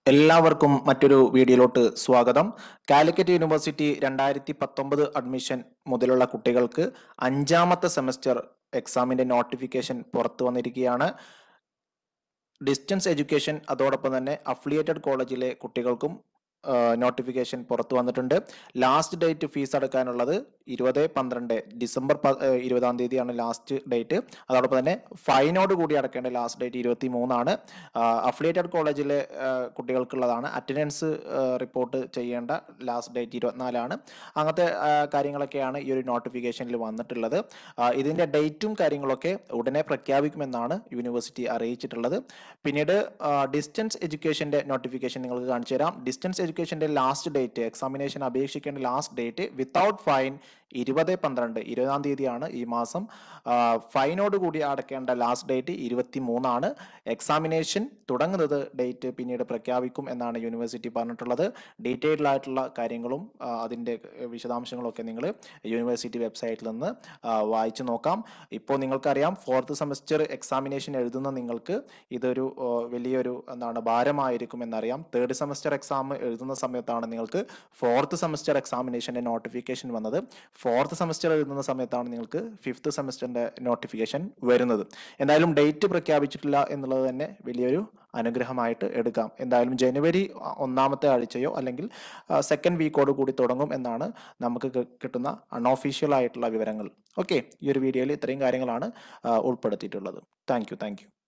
എല്ലാവർക്കും മറ്റൊരു വീഡിയോയിലോട്ട് സ്വാഗതം കാലിക്കറ്റ് യൂണിവേഴ്സിറ്റി രണ്ടായിരത്തി പത്തൊമ്പത് അഡ്മിഷൻ മുതലുള്ള കുട്ടികൾക്ക് അഞ്ചാമത്തെ സെമസ്റ്റർ എക്സാമിന്റെ നോട്ടിഫിക്കേഷൻ പുറത്തു വന്നിരിക്കുകയാണ് ഡിസ്റ്റൻസ് എഡ്യൂക്കേഷൻ അതോടൊപ്പം തന്നെ അഫിലിയേറ്റഡ് കോളേജിലെ കുട്ടികൾക്കും നോട്ടിഫിക്കേഷൻ പുറത്തു വന്നിട്ടുണ്ട് ലാസ്റ്റ് ഡേറ്റ് ഫീസ് അടക്കാനുള്ളത് ഇരുപത് പന്ത്രണ്ട് ഡിസംബർ പ- ഏഹ് ഇരുപതാം തീയതിയാണ് ലാസ്റ്റ് ഡേറ്റ് അതോടൊപ്പം തന്നെ ഫൈനോട് കൂടി അടക്കേണ്ട ലാസ്റ്റ് ഡേറ്റ് ഇരുപത്തി മൂന്നാണ് അഫിലിയേറ്റഡ് കോളേജിലെ ആഹ് കുട്ടികൾക്കുള്ളതാണ് അറ്റൻഡൻസ് റിപ്പോർട്ട് ചെയ്യേണ്ട ലാസ്റ്റ് ഡേറ്റ് ഇരുപത്തിനാലാണ് അങ്ങനത്തെ ആഹ് കാര്യങ്ങളൊക്കെയാണ് ഈ ഒരു നോട്ടിഫിക്കേഷനിൽ വന്നിട്ടുള്ളത് ആഹ് ഇതിന്റെ ഡേറ്റും കാര്യങ്ങളൊക്കെ ഉടനെ പ്രഖ്യാപിക്കുമെന്നാണ് യൂണിവേഴ്സിറ്റി അറിയിച്ചിട്ടുള്ളത് പിന്നീട് ഡിസ്റ്റൻസ് എഡ്യൂക്കേഷന്റെ നോട്ടിഫിക്കേഷൻ നിങ്ങൾക്ക് കാണിച്ചു തരാം ഡിസ്റ്റൻസ് എഡ്യൂക്കേഷന്റെ ലാസ്റ്റ് ഡേറ്റ് എക്സാമിനേഷൻ അപേക്ഷിക്കേണ്ട ലാസ്റ്റ് ഡേറ്റ് വിത്തൗട്ട് ഫൈൻ ഇരുപത് പന്ത്രണ്ട് ഇരുപതാം തീയതിയാണ് ഈ മാസം ഫൈനോട് കൂടി അടക്കേണ്ട ലാസ്റ്റ് ഡേറ്റ് ഇരുപത്തി മൂന്നാണ് എക്സാമിനേഷൻ തുടങ്ങുന്നത് ഡേറ്റ് പിന്നീട് പ്രഖ്യാപിക്കും എന്നാണ് യൂണിവേഴ്സിറ്റി പറഞ്ഞിട്ടുള്ളത് ഡീറ്റെയിൽഡ് ആയിട്ടുള്ള കാര്യങ്ങളും ആ, അതിൻ്റെ വിശദാംശങ്ങളും ഒക്കെ നിങ്ങൾ യൂണിവേഴ്സിറ്റി വെബ്സൈറ്റിൽ നിന്ന് ആ, വായിച്ചു നോക്കാം ഇപ്പോൾ നിങ്ങൾക്കറിയാം ഫോർത്ത് സെമസ്റ്റർ എക്സാമിനേഷൻ എഴുതുന്ന നിങ്ങൾക്ക് ഇതൊരു ആ, വലിയൊരു എന്താണ് ഭാരമായിരിക്കും എന്നറിയാം തേർഡ് സെമസ്റ്റർ എക്സാം എഴുതുന്ന സമയത്താണ് നിങ്ങൾക്ക് ഫോർത്ത് സെമസ്റ്റർ എക്സാമിനേഷൻ്റെ നോട്ടിഫിക്കേഷൻ വന്നത് ഫോർത്ത് സെമസ്റ്റർ എഴുതുന്ന സമയത്താണ് നിങ്ങൾക്ക് ഫിഫ്ത്ത് സെമസ്റ്ററിൻ്റെ നോട്ടിഫിക്കേഷൻ വരുന്നത് എന്തായാലും ഡേറ്റ് പ്രഖ്യാപിച്ചിട്ടില്ല എന്നുള്ളത് തന്നെ വലിയൊരു അനുഗ്രഹമായിട്ട് എടുക്കാം എന്തായാലും ജനുവരി ഒന്നാമത്തെ ആഴ്ചയോ അല്ലെങ്കിൽ സെക്കൻഡ് വീക്കോട് കൂടി തുടങ്ങും എന്നാണ് നമുക്ക് കി- കിട്ടുന്ന അൺഒഫീഷ്യൽ ആയിട്ടുള്ള വിവരങ്ങൾ ഓക്കെ ഈ ഒരു വീഡിയോയിൽ ഇത്രയും കാര്യങ്ങളാണ് ആ, ഉൾപ്പെടുത്തിയിട്ടുള്ളത് താങ്ക് യു താങ്ക് യു